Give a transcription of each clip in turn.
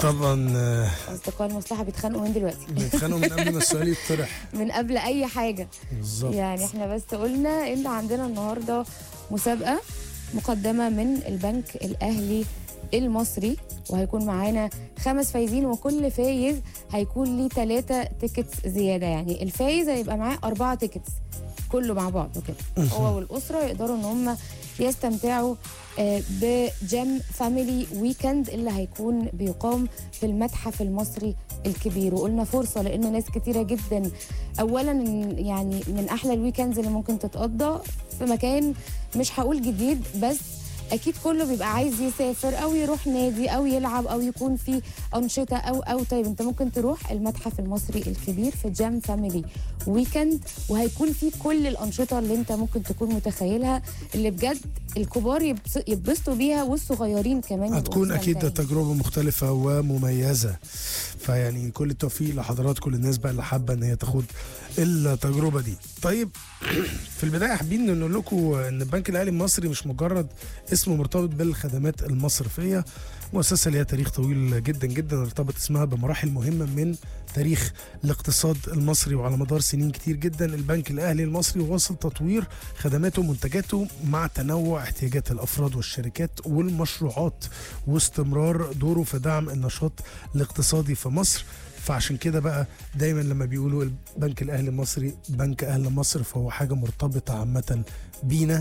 طبعا آه، اصدقاء المصلحه بيتخانقوا من دلوقتي بيتخانقوا من قبل ما السؤال يطرح من قبل اي حاجه بالظبط يعني احنا بس قلنا ان عندنا النهارده مسابقه مقدمه من البنك الاهلي المصري وهيكون معانا خمس فايزين وكل فايز هيكون ليه ثلاثة تيكتس زيادة يعني الفايز هيبقى معاه أربعة تيكتس كله مع بعض وكده هو والأسرة يقدروا إن هم يستمتعوا آه، بجيم فاميلي ويكند اللي هيكون بيقام في المتحف المصري الكبير وقلنا فرصة لأن ناس كتيرة جدا أولا يعني من أحلى الويكندز اللي ممكن تتقضى في مكان مش هقول جديد بس اكيد كله بيبقى عايز يسافر او يروح نادي او يلعب او يكون في انشطه او او طيب انت ممكن تروح المتحف المصري الكبير في جام فاميلي ويكند وهيكون في كل الانشطه اللي انت ممكن تكون متخيلها اللي بجد الكبار يبس- يتبسطوا بيها والصغيرين كمان يبقوا هتكون اكيد مستمتعين. تجربه مختلفه ومميزه فيعني كل التوفيق لحضراتكم الناس بقى اللي حابه ان هي تاخد التجربه دي طيب في البدايه حابين نقول لكم ان البنك الاهلي المصري مش مجرد اسم مرتبط بالخدمات المصرفيه مؤسسه ليها تاريخ طويل جدا جدا ارتبط اسمها بمراحل مهمه من تاريخ الاقتصاد المصري وعلى مدار سنين كتير جدا البنك الاهلي المصري واصل تطوير خدماته ومنتجاته مع تنوع احتياجات الافراد والشركات والمشروعات واستمرار دوره في دعم النشاط الاقتصادي في مصر فعشان كده بقى دايما لما بيقولوا البنك الاهلي المصري بنك اهل مصر فهو حاجه مرتبطه عامه بينا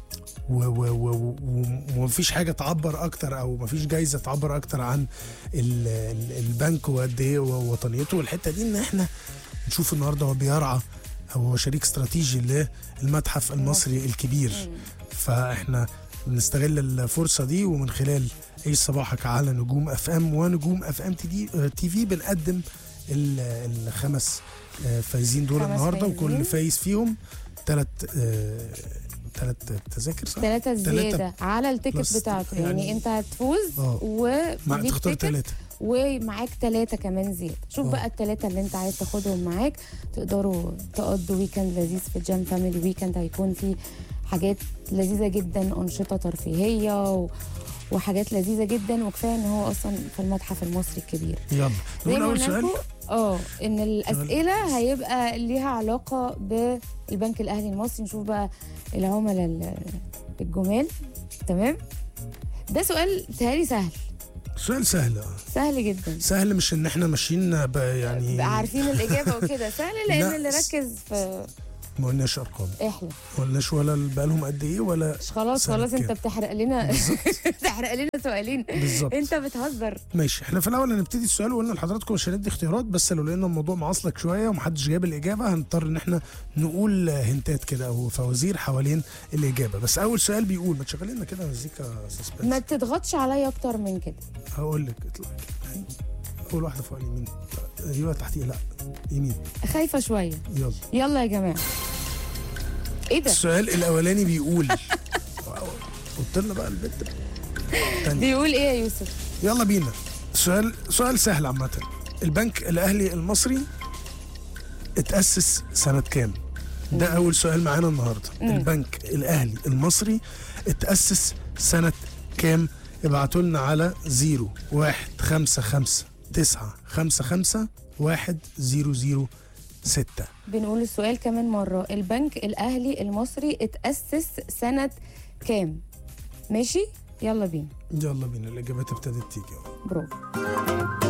و- و- و- و- ومفيش حاجه تعبر اكتر او مفيش جايزه تعبر اكتر عن ال- ال- البنك وقد ايه وطنيته والحته دي ان احنا نشوف النهارده هو بيرعى او هو شريك استراتيجي للمتحف المصري الكبير فاحنا بنستغل الفرصه دي ومن خلال عيش صباحك على نجوم اف ام ونجوم اف ام تي دي تي في بنقدم ال- الخمس آه، فايزين دول خمس النهارده فايزين. وكل فايز فيهم ثلاث ثلاث تذاكر صح؟ ثلاثة تلاتة زيادة على التيكت بلس- بتاعته يعني- يعني, انت هتفوز اه مع وليك تختار تيكت ثلاثه ومعاك ثلاثة كمان زيادة شوف آه. بقى الثلاثة اللي انت عايز تاخدهم معاك تقدروا تقضوا ويكند لذيذ في جام فاميلي ويكند هيكون فيه حاجات لذيذة جدا أنشطة ترفيهية و... وحاجات لذيذة جدا وكفاية ان هو اصلا في المتحف المصري الكبير يلا زي نقول ما اول قلنا سؤال لكم اه ان الاسئله هيبقى ليها علاقه بالبنك الاهلي المصري نشوف بقى العملاء ال- الجمال تمام ده سؤال تهيألي سهل سؤال سهل آه. سهل جدا سهل مش ان احنا ماشيين بقى يعني بقى عارفين الاجابه وكده سهل لان لا. اللي ركز في ما قلناش ارقام احلم ما قلناش ولا بقالهم قد ايه ولا مش خلاص سنة خلاص انت كام؟ بتحرق لنا بتحرق لنا سؤالين بالظبط انت بتهزر ماشي احنا في الاول هنبتدي السؤال وقلنا لحضراتكم مش هندي اختيارات بس لو لقينا الموضوع معاصلك شويه ومحدش جاب الاجابه هنضطر ان احنا نقول هنتات كده او فوازير حوالين الاجابه بس اول سؤال بيقول ما تشغلي لنا كده مزيكا ما سسبنس تضغطش عليا اكتر من كده هقول لك اطلع كده. اول واحده فوق اليمين ايوه تحتيه لا يمين خايفه شويه يلا يلا يا جماعه ايه ده السؤال الاولاني بيقول قلت لنا بقى البت تاني. بيقول ايه يا يوسف يلا بينا سؤال سؤال سهل عامة البنك الأهلي المصري اتأسس سنة كام؟ ده أول سؤال معانا النهاردة البنك الأهلي المصري اتأسس سنة كام؟ ابعتوا لنا على 0 1 5 5 9 5 5 1 0 0 6 بنقول السؤال كمان مرة البنك الأهلي المصري اتأسس سنة كام؟ ماشي؟ يلا بينا يلا بينا الإجابات ابتدت تيجي برافو